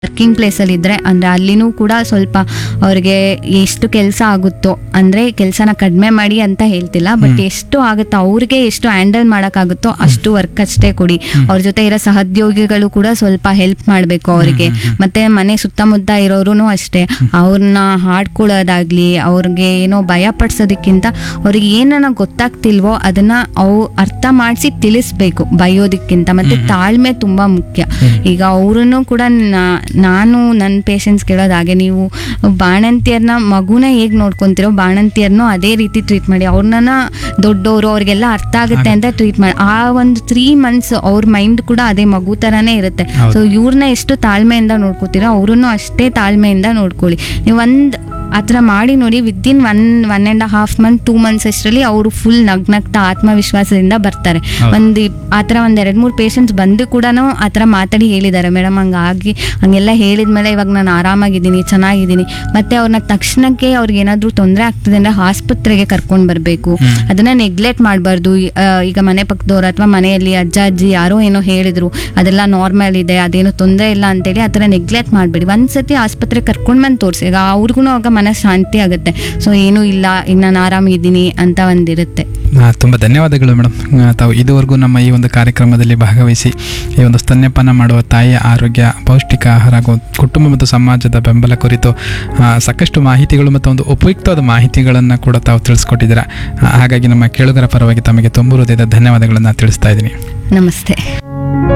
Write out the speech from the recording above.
Working ಪ್ಲೇಸಲ್ಲಿ ಇದ್ದರೆ ಅಂದರೆ ಅಲ್ಲಿನೂ ಕೂಡ ಸ್ವಲ್ಪ ಅವ್ರಿಗೆ ಎಷ್ಟು ಕೆಲಸ ಆಗುತ್ತೋ ಅಂದರೆ ಕೆಲಸನ ಕಡಿಮೆ ಮಾಡಿ ಅಂತ ಹೇಳ್ತಿಲ್ಲ ಬಟ್ ಎಷ್ಟು ಆಗುತ್ತೋ ಅವ್ರಿಗೆ ಎಷ್ಟು ಹ್ಯಾಂಡಲ್ ಮಾಡೋಕ್ಕಾಗುತ್ತೋ ಅಷ್ಟು ವರ್ಕ್ ಅಷ್ಟೇ ಕೊಡಿ ಅವ್ರ ಜೊತೆ ಇರೋ ಸಹೋದ್ಯೋಗಿಗಳು ಕೂಡ ಸ್ವಲ್ಪ ಹೆಲ್ಪ್ ಮಾಡಬೇಕು ಅವರಿಗೆ ಮತ್ತೆ ಮನೆ ಸುತ್ತಮುತ್ತ ಇರೋರು ಅಷ್ಟೇ ಅವ್ರನ್ನ ಹಾಡ್ಕೊಳ್ಳೋದಾಗ್ಲಿ ಅವ್ರಿಗೆ ಏನೋ ಭಯ ಪಡಿಸೋದಕ್ಕಿಂತ ಅವ್ರಿಗೆ ಏನನ್ನ ಗೊತ್ತಾಗ್ತಿಲ್ವೋ ಅದನ್ನ ಅವು ಅರ್ಥ ಮಾಡಿಸಿ ತಿಳಿಸ್ಬೇಕು ಬೈಯೋದಕ್ಕಿಂತ ಮತ್ತೆ ತಾಳ್ಮೆ ತುಂಬಾ ಮುಖ್ಯ ಈಗ ಅವ್ರನ್ನು ಕೂಡ ನಾ- ನಾನು ನನ್ನ ಪೇಷಂಟ್ಸ್ ಕೇಳೋದು ಹಾಗೆ ನೀವು ಬಾಣಂತಿಯರ್ನ ಮಗುನ ಹೇಗೆ ನೋಡ್ಕೊಂತಿರೋ ಬಾಣಂತಿಯರ್ನು ಅದೇ ರೀತಿ ಟ್ರೀಟ್ ಮಾಡಿ ಅವ್ರನ್ನ ದೊಡ್ಡವರು ಅವ್ರಿಗೆಲ್ಲ ಅರ್ಥ ಆಗುತ್ತೆ ಅಂತ ಟ್ರೀಟ್ ಮಾಡಿ ಆ ಒಂದು ತ್ರೀ ಮಂತ್ಸ್ ಅವ್ರ ಮೈಂಡ್ ಕೂಡ ಅದೇ ಮಗು ಥರನೇ ಇರುತ್ತೆ ಹೌದು. ಸೊ ಇವ್ರನ್ನ ಎಷ್ಟು ತಾಳ್ಮೆಯಿಂದ ನೋಡ್ಕೋತೀರೋ ಅವ್ರನ್ನು ಅಷ್ಟೇ ತಾಳ್ಮೆಯಿಂದ ನೋಡ್ಕೊಳ್ಳಿ ನೀವು ಒಂದು ಆ ಥರ ಮಾಡಿ ನೋಡಿ within one one and half month two months ಅಷ್ಟರಲ್ಲಿ ಅವರು ಫುಲ್ ನಗ್ನಗ್ತಾ ಆತ್ಮವಿಶ್ವಾಸದಿಂದ ಬರ್ತಾರೆ ಹೌದು. ಒಂದು ಆ ಥರ ಒಂದು ಎರಡು ಮೂರು ಪೇಷಂಟ್ಸ್ ಬಂದು ಕೂಡ ಆ ಥರ ಮಾತಾಡಿ ಹೇಳಿದ್ದಾರೆ ಮೇಡಮ್ ಹಂಗಾಗಿ ಹಂಗೆಲ್ಲ ಹೇಳಿದ್ಮೇಲೆ ಇವಾಗ ನಾನು ಆರಾಮಾಗಿದ್ದೀನಿ ಚೆನ್ನಾಗಿದ್ದೀನಿ ಮತ್ತೆ ಅವ್ರನ್ನ ತಕ್ಷಣಕ್ಕೆ ಅವ್ರಿಗೆ ಏನಾದರೂ ತೊಂದರೆ ಆಗ್ತದೆ ಅಂದರೆ ಆಸ್ಪತ್ರೆಗೆ ಕರ್ಕೊಂಡು ಬರಬೇಕು ಹ್ಮ್. ಅದನ್ನ ನೆಗ್ಲೆಕ್ಟ್ ಮಾಡಬಾರ್ದು ಈಗ ಮನೆ ಪಕ್ಕದವ್ರು ಅಥವಾ ಮನೆಯಲ್ಲಿ ಅಜ್ಜ ಅಜ್ಜಿ ಯಾರೋ ಏನೋ ಹೇಳಿದ್ರು ಅದೆಲ್ಲ ನಾರ್ಮಲ್ ಇದೆ ಅದೇನೋ ತೊಂದರೆ ಇಲ್ಲ ಅಂತೇಳಿ ಆ ಥರ ನೆಗ್ಲೆಕ್ಟ್ ಮಾಡಬೇಡಿ ಒಂದ್ಸತಿ ಆಸ್ಪತ್ರೆಗೆ ಕರ್ಕೊಂಡು ಬಂದು ತೋರಿಸಿ ಈಗ ಅವ್ರಿಗೂ ಆಗ ಮನಸ್ಸು ಶಾಂತಿ ಆಗುತ್ತೆ ಸೊ ಏನೂ ಇಲ್ಲ ಈಗ ನಾನು ಆರಾಮಿದ್ದೀನಿ ಅಂತ ಒಂದಿರುತ್ತೆ ಆ, ತುಂಬ ಧನ್ಯವಾದಗಳು ಮೇಡಮ್ ಆ, ತಾವು ಇದುವರೆಗೂ ನಮ್ಮ ಈ ಒಂದು ಕಾರ್ಯಕ್ರಮದಲ್ಲಿ ಭಾಗವಹಿಸಿ ಈ ಒಂದು ಸ್ತನ್ಯಪಾನ ಮಾಡುವ ತಾಯಿಯ ಆರೋಗ್ಯ ಪೌಷ್ಟಿಕ ಆಹಾರ ಹಾಗೂ ಕುಟುಂಬ ಮತ್ತು ಸಮಾಜದ ಬೆಂಬಲ ಕುರಿತು ಆ, ಸಾಕಷ್ಟು ಮಾಹಿತಿಗಳು ಮತ್ತು ಒಂದು ಉಪಯುಕ್ತವಾದ ಮಾಹಿತಿಗಳನ್ನು ಕೂಡ ತಾವು ತಿಳಿಸ್ಕೊಟ್ಟಿದ್ದೀರಾ ಆ, ಹಾಗಾಗಿ ನಮ್ಮ ಕೇಳುಗರ ಪರವಾಗಿ ತಮಗೆ ತುಂಬ ಹೃದಯದ ಧನ್ಯವಾದಗಳನ್ನು ತಿಳಿಸ್ತಾ ಇದ್ದೀನಿ ನಮಸ್ತೆ